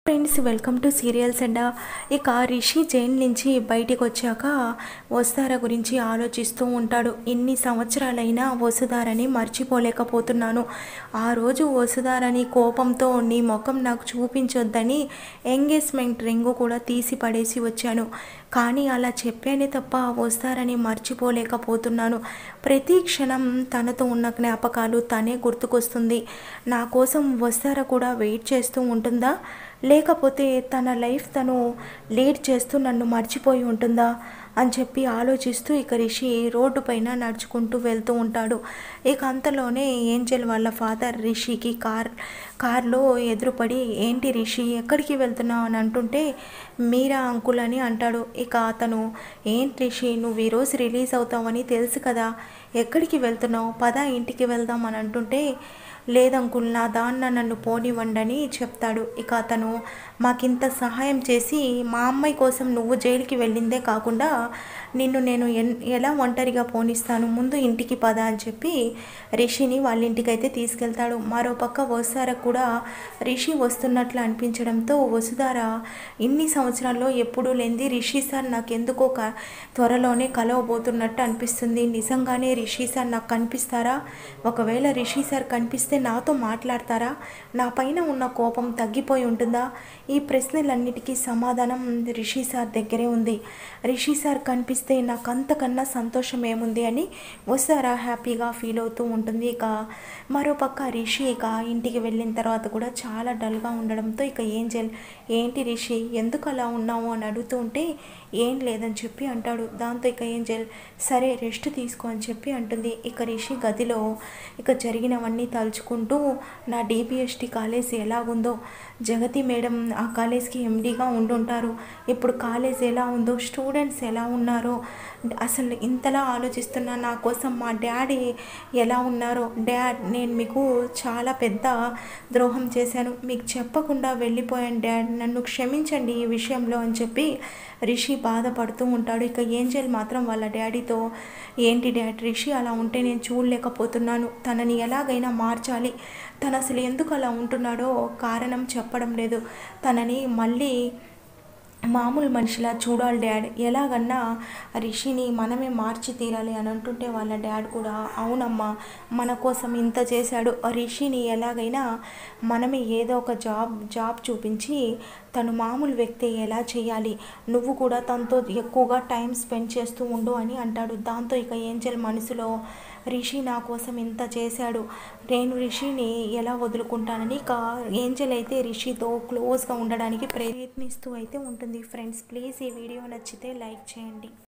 friends welcome to serials and ఇక రిషి జైన్ నుంచి బయటికి వచ్చాక వసుధార గురించి ఆలోచిస్తూ ఉంటాడు ఇన్ని సంవత్సరాలైనా వసుధారని మర్చిపోలేకపోతున్నాను ఆ రోజు వసుధారని కోపంతో నీ ముఖం నాకు చూపించొద్దని ఎంగేజ్మెంట్ రింగు కూడా తీసి పడేసి వచ్చాను కానీ అలా చెప్పానే తప్ప వస్తారని మర్చిపోలేకపోతున్నాను ప్రతి క్షణం తనతో ఉన్న జ్ఞాపకాలు తనే గుర్తుకొస్తుంది నా కోసం వస్తారా కూడా వెయిట్ చేస్తూ ఉంటుందా లేకపోతే తన లైఫ్ తను లీడ్ చేస్తూ నన్ను మర్చిపోయి ఉంటుందా అని చెప్పి ఆలోచిస్తూ ఇక రిషి రోడ్డు పైన నడుచుకుంటూ వెళ్తూ ఉంటాడు ఇక అంతలోనే ఏంజల్ వాళ్ళ ఫాదర్ రిషికి కార్ కార్లో ఎదురుపడి ఏంటి రిషి ఎక్కడికి వెళ్తున్నావు అని అంటుంటే మీరా అంకుల్ అని అంటాడు ఇక అతను ఏంటి రిషి నువ్వు ఈరోజు రిలీజ్ అవుతావని తెలుసు కదా ఎక్కడికి వెళ్తున్నావు పద ఇంటికి వెళ్దాం అని అంటుంటే లేదంకుల్ నా దాన్న నన్ను పోనివ్వండని చెప్తాడు ఇక అతను మాకింత సహాయం చేసి మా అమ్మాయి కోసం నువ్వు జైలుకి వెళ్ళిందే కాకుండా నిన్ను నేను ఎన్ ఎలా ఒంటరిగా పోనిస్తాను ముందు ఇంటికి పద అని చెప్పి రిషిని వాళ్ళ ఇంటికి అయితే తీసుకెళ్తాడు మరోపక్క వసుధార కూడా రిషి వస్తున్నట్లు అనిపించడంతో వసుధార ఇన్ని సంవత్సరాల్లో ఎప్పుడూ లేనిది రిషి సార్ నాకెందుకో క త్వరలోనే కలవబోతున్నట్టు అనిపిస్తుంది నిజంగానే రిషి సార్ నాకు కనిపిస్తారా ఒకవేళ రిషి సార్ కనిపిస్తే నాతో మాట్లాడతారా నా పైన ఉన్న కోపం తగ్గిపోయి ఉంటుందా ఈ ప్రశ్నలన్నిటికీ సమాధానం రిషి సార్ దగ్గరే ఉంది రిషి సార్ కనిపిస్తే నాకు అంతకన్నా సంతోషం ఏముంది అని వస్తారా హ్యాపీగా ఫీల్ అవుతూ ఉంటుంది ఇక మరోపక్క రిషి ఇక ఇంటికి వెళ్ళిన తర్వాత కూడా చాలా డల్గా ఉండడంతో ఇక ఏం చేయాలి ఏంటి రిషి ఎందుకు అలా ఉన్నావు అని అడుగుతూ ఉంటే ఏం లేదని చెప్పి అంటాడు దాంతో ఇక ఏం చేయాలి సరే రెస్ట్ తీసుకో అని చెప్పి అంటుంది ఇక రిషి గదిలో ఇక జరిగినవన్నీ తలుచుకుంటూ నా డిపిఎస్టి కాలేజ్ ఎలాగుందో జగతి మేడం ఆ కాలేజ్కి ఎండీగా ఉండుంటారు ఇప్పుడు కాలేజ్ ఎలా ఉందో స్టూడెంట్స్ ఎలా ఉన్నారో అసలు ఇంతలా ఆలోచిస్తున్నా నా కోసం మా డాడీ ఎలా ఉన్నారో డాడ్ నేను మీకు చాలా పెద్ద ద్రోహం చేశాను మీకు చెప్పకుండా వెళ్ళిపోయాను డాడ్ నన్ను క్షమించండి ఈ విషయంలో అని చెప్పి రిషి బాధపడుతూ ఉంటాడు ఇక ఏంజల్ మాత్రం వాళ్ళ డాడీతో ఏంటి డాడ్ రిషి అలా ఉంటే నేను చూడలేకపోతున్నాను తనని ఎలాగైనా మార్చాలి తను అసలు ఎందుకు అలా ఉంటున్నాడో కారణం చెప్పడం లేదు తనని మళ్ళీ మామూలు మనిషిలా చూడాలి డాడ్ ఎలాగన్నా రిషిని మనమే మార్చి తీరాలి అని అంటుంటే వాళ్ళ డాడ్ కూడా అవునమ్మా మన కోసం ఇంత చేశాడు రిషిని ఎలాగైనా మనమే ఏదో ఒక జాబ్ జాబ్ చూపించి తను మామూలు వ్యక్తి ఎలా చేయాలి నువ్వు కూడా తనతో ఎక్కువగా టైం స్పెండ్ చేస్తూ ఉండు అని అంటాడు దాంతో ఇక ఏంజల్ మనసులో రిషి నా కోసం ఇంత చేశాడు నేను రిషిని ఎలా వదులుకుంటానని ఇక ఏంజల్ అయితే రిషితో క్లోజ్గా ఉండడానికి ప్రయత్నిస్తూ అయితే ఉంటుంది ఫ్రెండ్స్ ప్లీజ్ ఈ వీడియో నచ్చితే లైక్ చేయండి